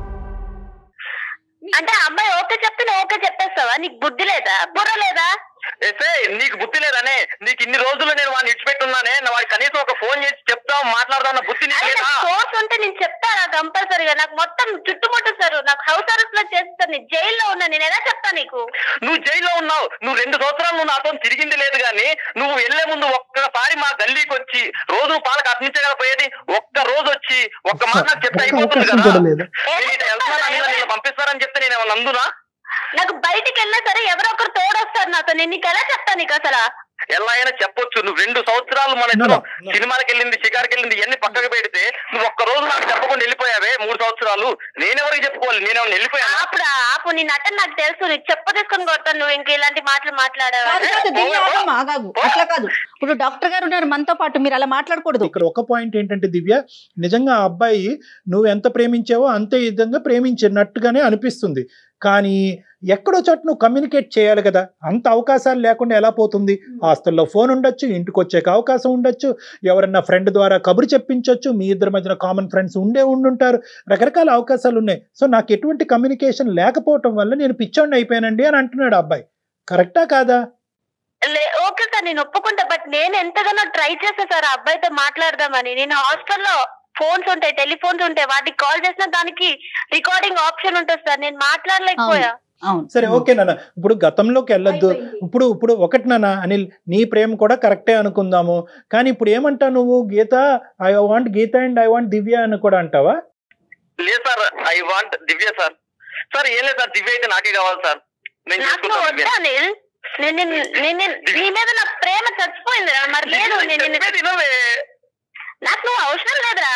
అంటే ఆ అమ్మాయి ఓకే చెప్తే నువ్వు ఓకే చెప్పేస్తావా నీకు బుద్ధి లేదా బుర్ర లేదా ఎసే నీకు బుద్ధి లేదనే నీకు ఇన్ని రోజులు నేను వాడిని ఇచ్చిపెట్టున్నానే నా వాడికి కనీసం ఒక ఫోన్ చేసి చెప్తాం మాట్లాడదాం అన్న బుద్ధి నీకు అదే లేదా నాకు సోర్స్ ఉంటే నేను చెప్తారా కంపల్సరీగా నాకు మొత్తం చుట్టుముట్టేస్తారు నాకు హౌస్ అరెస్ట్ లో చేస్తారు నేను జైల్లో ఉన్నా నేను ఎలా చెప్తా నీకు నువ్వు జైల్లో ఉన్నావు నువ్వు రెండు సంవత్సరాలు నువ్వు నాతో తిరిగింది లేదు కానీ నువ్వు వెళ్లే ముందు ఒక్కసారి మా గల్లీకి వచ్చి రోజు పాలకు అట్నుంచే కదా పోయేది ఒక్క రోజు వచ్చి ఒక్క మాట నాకు చెప్తే అయిపోతుంది అవకాశం కదా కూడా లేదు నేను ఇటు వెళ్తున్నాను అని నిన్ను పంపిస్తారని చెప్తే నేను ఏమన్నా అందునా నాకు బయటికి వెళ్ళినా సరే ఎవరో ఒకరు తోడొస్తారు నాతో నేను నీకు ఎలా చెప్తా నీకు అసలు ఎలా అయినా చెప్పొచ్చు నువ్వు రెండు సంవత్సరాలు మన No, ఇద్దరం no, no. సినిమాకి వెళ్ళింది షికార్కి వెళ్ళింది ఇవన్నీ పక్కకు పెడితే నువ్వు ఒక్క రోజు నాకు చెప్పకుండా వెళ్ళిపోయావే మూడు సంవత్సరాలు నేనెవరికి చెప్పుకోవాలి నేనేమన్నా వెళ్ళిపోయాను ఆపుడు ఆపు నీ నటన నాకు తెలుసు నీకు చెప్ప తీసుకొని కొడతాను నువ్వు ఇంక ఇలాంటి మాటలు మాట్లాడావు కాదు కాదు దివ్య ఆగమ్మా, ఆగాగు అట్లా కాదు ఇప్పుడు డాక్టర్ గారు ఉన్నారు మనతో పాటు మీరు అలా మాట్లాడకూడదు ఇక్కడ ఒక పాయింట్ ఏంటంటే దివ్య నిజంగా ఆ అబ్బాయి నువ్వు ఎంత ప్రేమించావో అంతే విధంగా ప్రేమించినట్టుగానే అనిపిస్తుంది కానీ ఎక్కడో చోట నువ్వు కమ్యూనికేట్ చేయాలి కదా అంత అవకాశాలు లేకుండా ఎలా పోతుంది హాస్టల్లో ఫోన్ ఉండొచ్చు ఇంటికి వచ్చే అవకాశం ఉండొచ్చు ఎవరన్నా ఫ్రెండ్ ద్వారా కబురు చెప్పించవచ్చు మీ ఇద్దరి మధ్యన కామన్ ఫ్రెండ్స్ ఉండే ఉండుంటారు రకరకాల అవకాశాలు ఉన్నాయి సో నాకు ఎటువంటి కమ్యూనికేషన్ లేకపోవటం వల్ల నేను పిచ్చోడిని అయిపోయానండి అని అంటున్నాడు ఆ అబ్బాయి కరెక్టా కాదా లే- ఓకే సార్ నేను ఒప్పుకుంటా బట్ నేను ఎంతగానో ట్రై చేస్తా సార్ ఆ అబ్బాయితో మాట్లాడదామని నేను హాస్టల్లో ఫోన్స్ ఉంటాయి టెలిఫోన్స్ ఉంటాయి వాటికి కాల్ చేసిన దానికి రికార్డింగ్ ఆప్షన్ ఉంటుంది సార్ నేను మాట్లాడలేకపోయా అవును సరే ఓకే నాన్న ఇప్పుడు గతంలోకి వెళ్ళొద్దు ఇప్పుడు ఇప్పుడు ఒకటి నాన్న అనిల్ నీ ప్రేమ కూడా కరెక్టే అనుకుందాము కానీ ఇప్పుడు ఏమంటావు నువ్వు Geetha I want Geetha and I want Divya అని కూడా అంటావా లేదు sir I want Divya sir sir ఏం లేదు సార్ దివ్య అయితే నాకే కావాలి సార్ నేను నాకు నువ్వు చేసుకుంటాను దివ్య. వద్దా అనిల్ నేను నిన్ను- నేను నిన్ను- నీ మీద నా ప్రేమ చచ్చిపోయింది రా మరి లేదు నేను నిన్ను- చెప్పేది వినవే. నాకు నువ్వు అవసరం లేదురా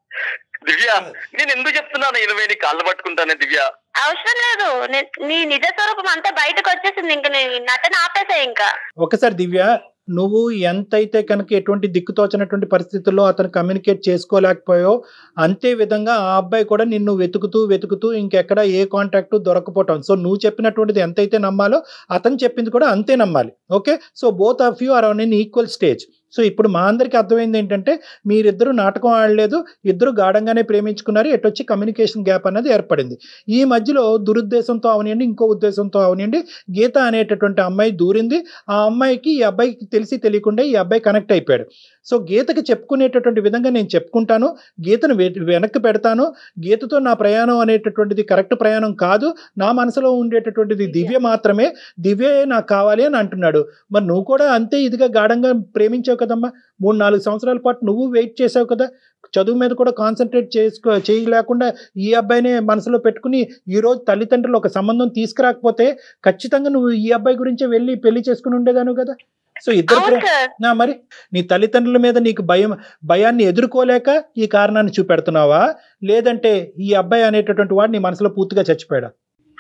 దివ్య నేను ఎందుకు చెప్తున్నాను ఇరవై నీ కాళ్ళు పట్టుకుంటానే దివ్య అవసరం లేదు నే- నీ నిజ స్వరూపం అంతా బయటకు వచ్చేసింది ఇంకా నీ నటన ఆపేసాయి ఇంకా ఒకసారి దివ్య నువ్వు ఎంతైతే కనుక ఎటువంటి దిక్కుతోచనటువంటి పరిస్థితుల్లో అతను కమ్యూనికేట్ చేసుకోలేకపోయావో అంతే విధంగా ఆ అబ్బాయి కూడా నిన్ను వెతుకుతూ వెతుకుతూ ఇంకెక్కడ ఏ కాంటాక్ట్ దొరకపోవటం సో నువ్వు చెప్పినటువంటిది ఎంతైతే నమ్మాలో అతను చెప్పింది కూడా అంతే నమ్మాలి okay so both of you are on an equal stage so ఇప్పుడు మా అందరికీ అర్థమైంది ఏంటంటే మీరిద్దరు నాటకం ఆడలేదు ఇద్దరు గాఢంగానే ప్రేమించుకున్నారు ఎటొచ్చి కమ్యూనికేషన్ గ్యాప్ అనేది ఏర్పడింది ఈ మధ్యలో దురుద్దేశంతో అవనివ్వండి ఇంకో ఉద్దేశంతో అవనివ్వండి గీత అనేటటువంటి అమ్మాయి దూరింది ఆ అమ్మాయికి ఈ అబ్బాయికి తెలిసి తెలియకుండా ఈ అబ్బాయి కనెక్ట్ అయిపోయాడు సో గీతకి చెప్పుకునేటటువంటి విధంగా నేను చెప్పుకుంటాను గీతను వె- వెనక్కి పెడతాను గీతతో నా ప్రయాణం అనేటటువంటిది కరెక్ట్ ప్రయాణం కాదు నా మనసులో ఉండేటటువంటిది దివ్య మాత్రమే దివ్యే నాకు కావాలి అని అంటున్నాడు మరి నువ్వు కూడా అంతే ఇదిగా గాఢంగా ప్రేమించావు కదమ్మా మూడు నాలుగు సంవత్సరాల పాటు నువ్వు వెయిట్ చేసావు కదా చదువు మీద కూడా కాన్సన్ట్రేట్ చేసుకో చేయలేకుండా ఈ అబ్బాయినే మనసులో పెట్టుకుని ఈ రోజు తల్లిదండ్రులు ఒక సంబంధం తీసుకురాకపోతే ఖచ్చితంగా నువ్వు ఈ అబ్బాయి గురించే వెళ్ళి పెళ్లి చేసుకుని ఉండేదాను కదా సో ఇద్దరు అవును ప్రే- సార్ నా మరి నీ తల్లిదండ్రుల మీద నీకు భయం భయాన్ని ఎదుర్కోలేక ఈ కారణాన్ని చూపెడుతున్నావా లేదంటే ఈ అబ్బాయి అనేటటువంటి వాడు నీ మనసులో పూర్తిగా చచ్చిపోయాడా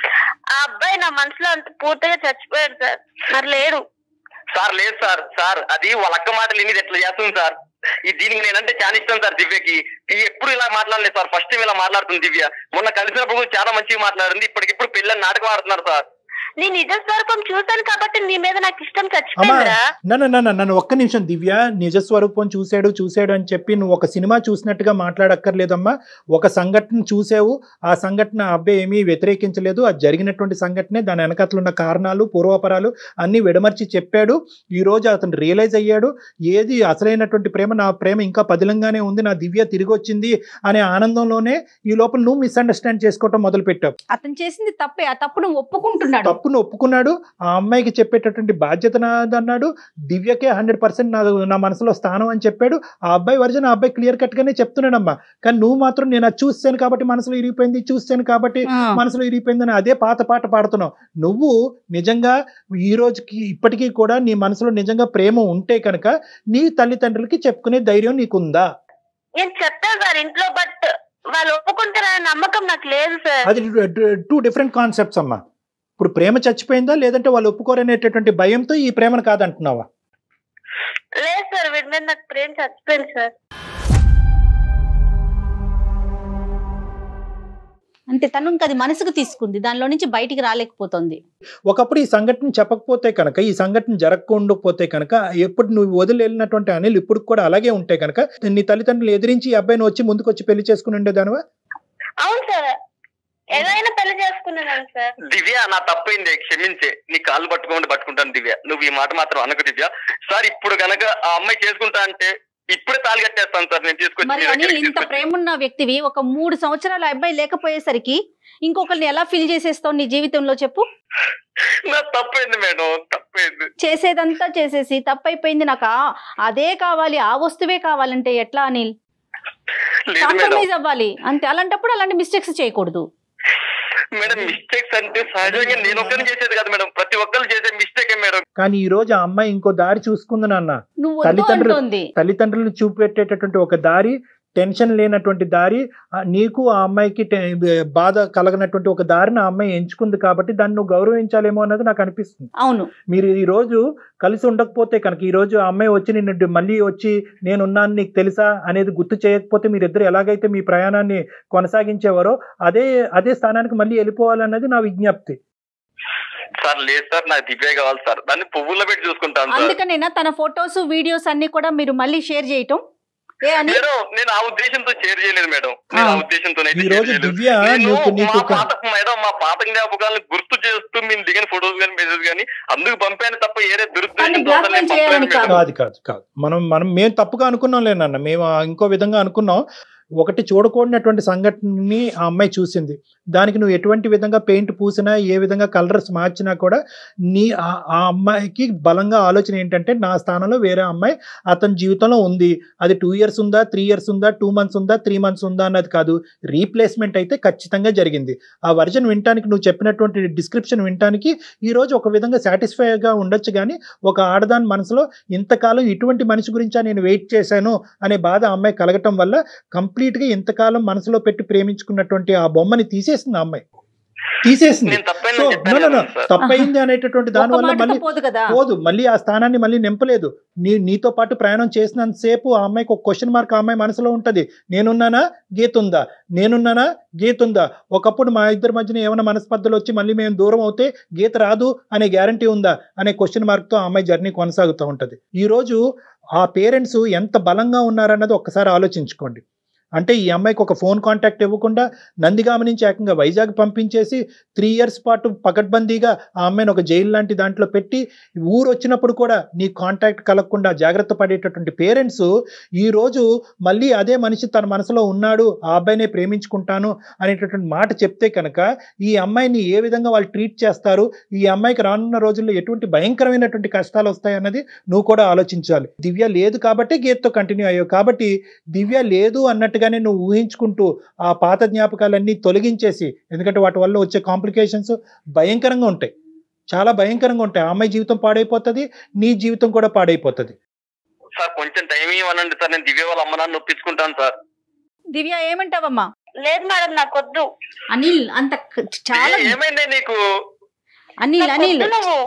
ఆ అబ్బాయి నా మనసులో అంత పూర్తిగా చచ్చిపోయాడు సార్ మరి లేడు సార్ లేదు సార్ సార్ అది వాళ్ళ అక్క మాటలు ఇన్ని ఎట్లా చేస్తుంది సార్ ఈ దీనికి నేనంటే చాలా ఇష్టం సార్ దివ్యకి ఈ ఎప్పుడు ఇలా మాట్లాడలేదు సార్ ఫస్ట్ టైం ఇలా మాట్లాడుతుంది దివ్య మొన్న కలిసినప్పుడు కూడా చాలా మంచిగా మాట్లాడింది ఇప్పటికిప్పుడు పెళ్ళని నాటకం ఆడుతున్నారు సార్ నీ నిజ స్వరూపం చూశాను కాబట్టి నీ మీద నాకు ఇష్టం అమ్మా చచ్చిపోయిందిరా నన్ను నన్ను నన్ను ఒక్క నిమిషం దివ్య నిజ స్వరూపం చూశాడు చూశాడు అని చెప్పి నువ్వు ఒక సినిమా చూసినట్టుగా మాట్లాడక్కర్లేదమ్మా ఒక సంఘటన చూసావు ఆ సంఘటన ఆ అబ్బాయి ఏమీ వ్యతిరేకించలేదు అది జరిగినటువంటి సంఘటనే దాని వెనకతలు ఉన్న కారణాలు పూర్వపరాలు అన్ని విడమర్చి చెప్పాడు ఈ రోజు అతను రియలైజ్ అయ్యాడు ఏది అసలైనటువంటి ప్రేమ నా ప్రేమ ఇంకా పదిలంగానే ఉంది నా దివ్య తిరిగి వచ్చింది అనే ఆనందంలోనే ఈ లోపల నువ్వు మిస్అండర్స్టాండ్ చేసుకోవటం మొదలు పెట్టావు అతను చేసింది తప్పే ఆ తప్పును ఒప్పుకుంటున్నాడు తప్పును ఒప్పుకున్నాడు ఆ అమ్మాయికి చెప్పేటటువంటి బాధ్యత నాదన్నాడు దివ్యకే హండ్రెడ్ పర్సెంట్ నా నా మనసులో స్థానం అని చెప్పాడు ఆ అబ్బాయి వర్జన్ ఆ అబ్బాయి క్లియర్ కట్ గానే చెప్తున్నాడమ్మా కానీ నువ్వు మాత్రం నేను అది చూస్తాను కాబట్టి మనసులో ఇరిగిపోయింది చూస్తాను కాబట్టి ఆ. మనసులో ఇరిగిపోయిందని అదే పాత పాట పాడుతున్నావు నువ్వు నిజంగా ఈ రోజుకి ఇప్పటికీ కూడా నీ మనసులో నిజంగా ప్రేమ ఉంటే కనుక నీ తల్లిదండ్రులకి చెప్పుకునే ధైర్యం నీకుందా నేను చెప్తాను సార్ ఇంట్లో బట్ వాళ్ళు ఒప్పుకుంటారనే నమ్మకం నాకు లేదు సార్ అది టూ డిఫరెంట్ కాన్సెప్ట్స్ అమ్మా ఇప్పుడు ప్రేమ చచ్చిపోయిందా లేదంటే వాళ్ళు ఒప్పుకోరనేటటువంటి భయంతో ఈ ప్రేమను కాదంటున్నావా లేదు సార్ వీడి మీద నాకు ప్రేమ చచ్చిపోయింది సార్ అంటే తను ఇంకా అది మనసుకు తీసుకుంది దానిలో నుంచి బయటికి రాలేకపోతుంది ఒకప్పుడు ఈ సంఘటన చెప్పకపోతే కనుక ఈ సంఘటన జరగకుండకపోతే కనుక ఎప్పుడు నువ్వు వదిలి వెళ్ళినటువంటి అనిల్ ఇప్పుడు కూడా అలాగే ఉంటే కనుక నీ తల్లిదండ్రులు ఎదిరించి ఈ అబ్బాయిని వచ్చి ముందుకు వచ్చి పెళ్లి చేసుకుని ఉండేదానివా అవును సార్ ఎలా అయినా పెళ్లి చేసుకున్నాను సార్ దివ్య నా తప్పైంది క్షమించే నీ కాళ్ళు పట్టుకోండి పట్టుకుంటాను దివ్య నువ్వు ఈ మాట మాత్రం అనకు దివ్య సార్ ఇప్పుడు గనక ఆ అమ్మాయి చేసుకుంటా అంటే ఇప్పుడే తాళి కట్టేస్తాను సార్ నేను తీసుకొచ్చి మరి మీ అనిల్ దగ్గరికి ఇంత తీసుకొచ్చి. ప్రేమ ఉన్న వ్యక్తివి ఒక మూడు సంవత్సరాల అబ్బాయి లేకపోయేసరికి ఇంకొకరిని ఎలా ఫిల్ చేసేస్తావు నీ జీవితంలో చెప్పు నా తప్పైంది మేడం తప్పైంది చేసేదంతా చేసేసి తప్పైపోయింది నాకు ఆ- అదే కావాలి ఆ వస్తువే కావాలంటే ఎట్లా అనిల్ లేదు మేడం కాంప్రమైజ్ అవ్వాలి అంతే అలాంటప్పుడు అలాంటి మిస్టేక్స్ చేయకూడదు మేడం మిస్టేక్స్ అంటే సహజంగా నేను ఒక్కరిని చేసేది కదా మేడం ప్రతి ఒక్కరు చేసే మిస్టేక్ మేడం కానీ ఈ రోజు ఆ అమ్మాయి ఇంకో దారి చూసుకుంది నాన్న నువ్వు వద్దు తల్లిదండ్రులు- అంటోంది తల్లిదండ్రులు చూపెట్టేటటువంటి ఒక దారి టెన్షన్ లేనటువంటి దారి ఆ, నీకు ఆ అమ్మాయికి టె- బాధ కలగనటువంటి ఒక దారిని ఆ అమ్మాయి ఎంచుకుంది కాబట్టి దాన్ని నువ్వు గౌరవించాలేమో అన్నది నాకు అనిపిస్తుంది అవును మీరు ఈ రోజు కలిసి ఉండకపోతే కనుక ఈ రోజు ఆ అమ్మాయి వచ్చి నిన్ను డి- మళ్ళీ వచ్చి నేనున్నాను నీకు తెలుసా అనేది గుర్తు చేయకపోతే మీరిద్దరు ఎలాగైతే మీ ప్రయాణాన్ని కొనసాగించేవారో అదే అదే స్థానానికి మళ్ళీ వెళ్ళిపోవాలన్నది నా విజ్ఞప్తి సార్ లేదు సార్ నాకు దివ్య కావాలి సార్ దాన్ని పువ్వుల్లో పెట్టి చూసుకుంటాను సార్ అందుకనేనా తన ఫొటోస్ వీడియోస్ అన్ని కూడా మీరు మళ్ళీ షేర్ చేయటం ఏ అని మేడం నేను ఆ ఉద్దేశంతో షేర్ చేయలేదు మేడం నేను ఆ ఆ. ఉద్దేశంతో ఈ రోజు దివ్య నీకు నీకు మా ఒక- పాత మేడం మా పాత జ్ఞాపకాలను గుర్తు చేస్తూ మేము దిగిన ఫొటోస్ కానీ మెసేజ్ కానీ అందుకు పంపాను తప్ప ఏదే కానీ దురుద్దేశంతో blackmail అసలు నేను చేయాలని పంపలేదు కాదు. మేడం. కాదు కాదు కాదు మనం మనం మేము తప్పుగా అనుకున్నాం లేనన్న మేము ఆ ఇంకో విధంగా అనుకున్నాం ఒకటి చూడకూడనటువంటి సంఘటనని ఆ అమ్మాయి చూసింది దానికి నువ్వు ఎటువంటి విధంగా పెయింట్ పూసినా ఏ విధంగా కలర్స్ మార్చినా కూడా నీ ఆ ఆ అమ్మాయికి బలంగా ఆలోచన ఏంటంటే నా స్థానంలో వేరే అమ్మాయి అతని జీవితంలో ఉంది అది టూ ఇయర్స్ ఉందా త్రీ ఇయర్స్ ఉందా టూ మంత్స్ ఉందా త్రీ మంత్స్ ఉందా అన్నది కాదు రీప్లేస్మెంట్ అయితే ఖచ్చితంగా జరిగింది ఆ వర్జన్ వినటానికి నువ్వు చెప్పినటువంటి డిస్క్రిప్షన్ వినటానికి ఈ రోజు ఒక విధంగా సాటిస్ఫైగా ఉండొచ్చు కానీ ఒక ఆడదాని మనసులో ఇంతకాలం ఇటువంటి మనిషి గురించా నేను వెయిట్ చేశాను అనే బాధ ఆ అమ్మాయి కలగటం వల్ల కంప్లీట్గా ఇంతకాలం మనసులో పెట్టి ప్రేమించుకున్నటువంటి ఆ బొమ్మని తీసేసింది ఆ అమ్మాయి తీసేసింది నేను తప్పైన సో చెప్పాను no, no, no. కదా సార్ తప్పైంది అనేటటువంటి ఒక్క దానివల్ల మాటతో మళ్ళీ పోదు కదా పోదు మళ్ళీ ఆ స్థానాన్ని మళ్ళీ నింపలేదు నీ నీతో పాటు ప్రయాణం చేసినంత సేపు ఆ అమ్మాయికి ఒక క్వశ్చన్ మార్క్ ఆ అమ్మాయి మనసులో ఉంటది నేనున్నానా గీత ఉందా నేనున్నానా గీత ఉందా ఒకప్పుడు మా ఇద్దరి మధ్యన ఏమైనా మనస్పర్ధలు వచ్చి మళ్ళీ మేము దూరం అవుతే గీత రాదు అనే గ్యారంటీ ఉందా అనే క్వశ్చన్ మార్క్తో ఆ అమ్మాయి జర్నీ కొనసాగుతూ ఉంటది ఈ రోజు ఆ పేరెంట్స్ ఎంత బలంగా ఉన్నారన్నది ఒక్కసారి ఆలోచించుకోండి అంటే ఈ అమ్మాయికి ఒక ఫోన్ కాంటాక్ట్ ఇవ్వకుండా నందిగామ నుంచి ఏకంగా వైజాగ్ పంపించేసి త్రీ ఇయర్స్ పాటు పకడ్బందీగా ఆ అమ్మాయిని ఒక జైలు లాంటి దాంట్లో పెట్టి ఊరు వచ్చినప్పుడు కూడా నీ కాంటాక్ట్ కలగకుండా జాగ్రత్త పడేటటువంటి పేరెంట్స్ ఈ రోజు మళ్ళీ అదే మనిషి తన మనసులో ఉన్నాడు ఆ అబ్బాయినే ప్రేమించుకుంటాను అనేటటువంటి మాట చెప్తే కనుక ఈ అమ్మాయిని ఏ విధంగా వాళ్ళు ట్రీట్ చేస్తారు ఈ అమ్మాయికి రానున్న రోజుల్లో ఎటువంటి భయంకరమైనటువంటి కష్టాలు వస్తాయన్నది నువ్వు కూడా ఆలోచించాలి దివ్య లేదు కాబట్టి గీతతో కంటిన్యూ అయ్యావు కాబట్టి దివ్య లేదు అన్నట్టుగానే నువ్వు ఊహించుకుంటూ ఆ పాత జ్ఞాపకాలన్నీ తొలగించేసి ఎందుకంటే వాటి వల్ల వచ్చే కాంప్లికేషన్స్ భయంకరంగా ఉంటాయి చాలా భయంకరంగా ఉంటాయి ఆ అమ్మాయి జీవితం పాడైపోతుంది నీ జీవితం కూడా పాడైపోతుంది సార్ కొంచెం టైం ఇవ్వనండి సార్ నేను దివ్య వాళ్ళ అమ్మ నాన్న ఒప్పించుకుంటాను సార్ దివ్య ఏమంటావమ్మా లేదు మేడం నాకు వద్దు అనిల్ అంత క- చాలా దివ్య, ఏమైంది నీకు అనిల్ నాకు అనిల్ వద్దు నువ్వు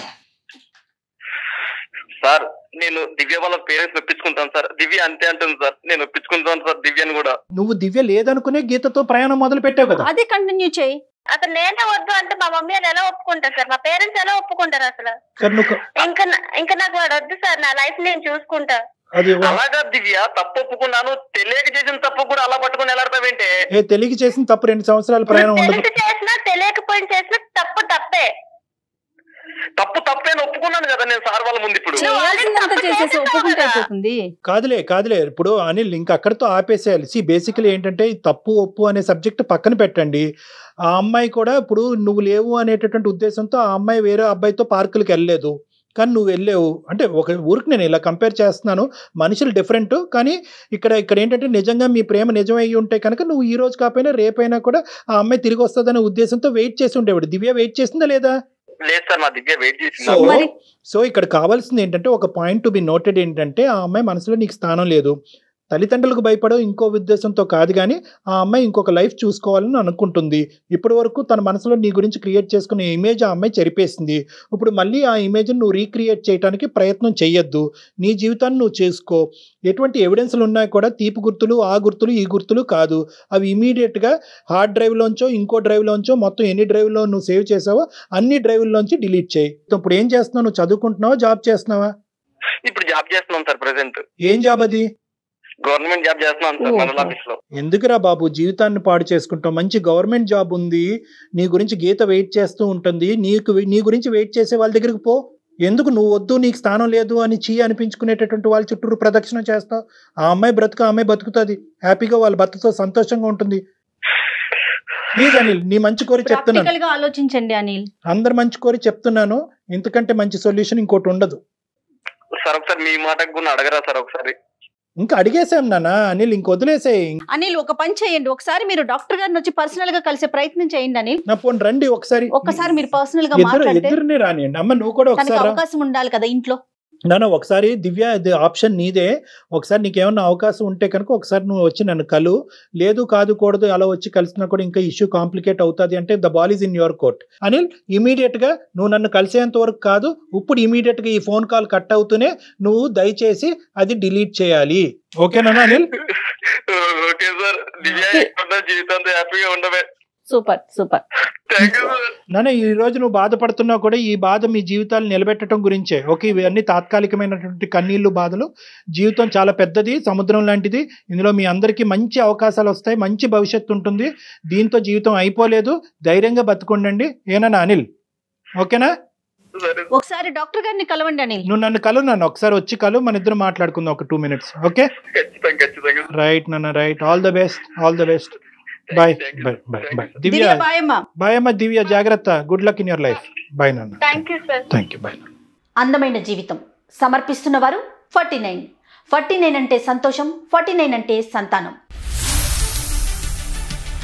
సార్ నేను దివ్య వాళ్ళ పేరెంట్స్ ఒప్పించుకుంటాను సార్ దివ్య అంతే అంటుంది సార్ నేను ఒప్పించుకుంటాను సార్ దివ్యని కూడా నువ్వు దివ్య లేదనుకునే గీతతో ప్రయాణం మొదలు పెట్టావు కదా అదే కంటిన్యూ చేయి అసలు నేనే వద్దు అంటే మా మమ్మీ వాళ్ళు ఎలా ఒప్పుకుంటారు సార్ మా పేరెంట్స్ ఎలా ఒప్పుకుంటారు అసలు సార్ నువ్వు ఇంకా నా- ఇంకా నాకు వాడు వద్దు సార్ నా లైఫ్ నేను చూసుకుంటా అది అలాగా దివ్య తప్పు ఒప్పుకున్నాను తెలియక చేసిన తప్పు కూడా అలా పట్టుకుని ఎలాడతావేంటే ఏ తెలియక చేసిన తప్పు రెండు సంవత్సరాల ప్రయాణం ఉండదు తెలిసి చేసినా తెలియకపోయిన చేసినా తప్పు తప్పే తప్పు తప్పేని ఒప్పుకున్నాను కదా నేను సార్ వాళ్ళ ముందు ఇప్పుడు చేయాల్సిందంతా చేసేసి ఒప్పుకుంటే అయిపోతుంది కాదులే కాదులే ఇప్పుడు అనిల్ ఇంకా అక్కడితో ఆపేసేయాలి సి బేసికలీ ఏంటంటే ఈ తప్పు ఒప్పు అనే సబ్జెక్ట్ పక్కన పెట్టండి ఆ అమ్మాయి కూడా ఇప్పుడు నువ్వు లేవు అనేటటువంటి ఉద్దేశంతో ఆ అమ్మాయి వేరే అబ్బాయితో పార్కులకు వెళ్ళలేదు కానీ నువ్వు వెళ్ళావు అంటే ఒక ఊరికి నేను ఇలా కంపేర్ చేస్తున్నాను మనుషులు డిఫరెంట్ కానీ ఇక్కడ ఇక్కడ ఏంటంటే నిజంగా మీ ప్రేమ నిజమై ఉంటే కనుక నువ్వు ఈ రోజు కాకపోయినా రేపైనా కూడా ఆ అమ్మాయి తిరిగి వస్తుందనే ఉద్దేశంతో వెయిట్ చేసి ఉండేవాడు దివ్య వెయిట్ చేసిందా లేదా లేదు సార్ నా దివ్య వెయిట్ చేసింది సో మరి? సో ఇక్కడ కావాల్సింది ఏంటంటే ఒక పాయింట్ టు బి నోటెడ్ ఏంటంటే ఆ అమ్మాయి మనసులో నీకు స్థానం లేదు తల్లిదండ్రులకు భయపడో ఇంకో ఉద్దేశంతో కాదు కానీ ఆ అమ్మాయి ఇంకొక లైఫ్ చూసుకోవాలని అనుకుంటుంది ఇప్పటి వరకు తన మనసులో నీ గురించి క్రియేట్ చేసుకునే ఇమేజ్ ఆ అమ్మాయి చెరిపేసింది ఇప్పుడు మళ్ళీ ఆ ఇమేజ్ని నువ్వు రీక్రియేట్ చేయడానికి ప్రయత్నం చేయొద్దు నీ జీవితాన్ని నువ్వు చేసుకో ఎటువంటి ఎవిడెన్స్లు ఉన్నాయి కూడా తీపి గుర్తులు ఆ గుర్తులు ఈ గుర్తులు కాదు అవి ఇమీడియట్గా హార్డ్ డ్రైవ్లోంచో ఇంకో డ్రైవ్లోంచో మొత్తం ఎన్ని డ్రైవ్లో నువ్వు సేవ్ చేసావో అన్ని డ్రైవ్లోంచి డిలీట్ చేయి ఇప్పుడు ఏం చేస్తున్నావు నువ్వు చదువుకుంటున్నావా జాబ్ చేస్తున్నావా ఇప్పుడు జాబ్ చేస్తున్నాం సార్ ప్రెసెంట్ ఏం జాబ్ అది గవర్నమెంట్ జాబ్ చేస్తున్నాను సార్ మండల ఓహో. ఆఫీస్ లో ఎందుకురా బాబు జీవితాన్ని పాడు చేసుకుంటావు మంచి గవర్నమెంట్ జాబ్ ఉంది నీ గురించి గీత వెయిట్ చేస్తూ ఉంటుంది నీకు నీ గురించి వెయిట్ చేసే వాళ్ళ దగ్గరికి పో ఎందుకు నువ్వు వద్దు నీకు స్థానం లేదు అని చీ అనిపించుకునేటటువంటి వాళ్ళ చుట్టూరు ప్రదక్షిణ చేస్తావు ఆ అమ్మాయి బ్రతుకు ఆ అమ్మాయి బతుకుతుంది హ్యాపీగా వాళ్ళ భర్తతో సంతోషంగా ఉంటుంది ప్లీజ్ అనిల్ నీ మంచి కోరి చెప్తున్నాను ప్రాక్టికల్ గా ఆలోచించండి అనిల్ అందరు మంచి కోరి చెప్తున్నాను ఇంతకంటే మంచి సొల్యూషన్ ఇంకోటి ఉండదు సార్ ఒకసారి మీ మాటకు కూడా అడగరా సార్ ఒకసారి ఇంకా అడిగేసాం నాన్న అనిల్ ఇంక వదిలేసేయ్ అనిల్ ఒక పని చేయండి ఒకసారి మీరు డాక్టర్ గారిని వచ్చి పర్సనల్ గా కలిసే ప్రయత్నం చేయండి అనిల్ నా ఫోన్ రండి ఒకసారి ఒక్కసారి మీరు పర్సనల్ గా ఇద్దరు మాట్లాడితే ఇద్దరిని రానియండి అమ్మ నువ్వు కూడా తనకి ఒకసారి రా. అవకాశం ఉండాలి కదా ఇంట్లో నాన్న ఒకసారి దివ్య ఇది ఆప్షన్ నీదే ఒకసారి నీకేమన్నా అవకాశం ఉంటే కనుక ఒకసారి నువ్వు వచ్చి నన్ను కలు లేదు కాదు కూడదు అలా వచ్చి కలిసినా కూడా ఇంకా ఇష్యూ కాంప్లికేట్ అవుతుంది అంటే the ball is in your court Anil immediate గా నువ్వు నన్ను కలిసేంత వరకు కాదు ఇప్పుడు ఇమీడియట్ గా ఈ ఫోన్ కాల్ కట్ అవుతూనే నువ్వు దయచేసి అది డిలీట్ చేయాలి ఓకేనా అనిల్ ఓకే సార్ దివ్య ఎక్కడ జీవితంతో హ్యాపీగా ఉండవే super super thank you sir నాన్న ఈ రోజు నువ్వు బాధపడుతున్నా కూడా ఈ బాధ మీ జీవితాలు నిలబెట్టడం గురించే ఓకే ఇవన్నీ తాత్కాలికమైనటువంటి కన్నీళ్లు బాధలు జీవితం చాలా పెద్దది సముద్రం లాంటిది ఇందులో మీ అందరికీ మంచి అవకాశాలు వస్తాయి మంచి భవిష్యత్తు ఉంటుంది దీంతో జీవితం అయిపోలేదు ధైర్యంగా బతుకుండండి ఏనా అనిల్ ఓకేనా సరే ఒకసారి డాక్టర్ గారిని కలవండి అనిల్ నువ్వు నన్ను కలు నన్ను ఒకసారి వచ్చి కలు మన ఇద్దరు మాట్లాడుకుందాం ఒక టూ మినిట్స్ ఓకే ఖచ్చితంగా ఖచ్చితంగా రైట్ నాన్న right all the best all the best bye bye bye bye Divya Divya బాయమ్మ బాయ్ అమ్మ దివ్య జాగ్రత్త good luck in your life bye నాన్న thank you sir thank you bye అందమైన జీవితం సమర్పిస్తున్నవారు ఫార్టీ నైన్ ఫార్టీ నైన్ అంటే సంతోషం ఫార్టీ నైన్ అంటే సంతానం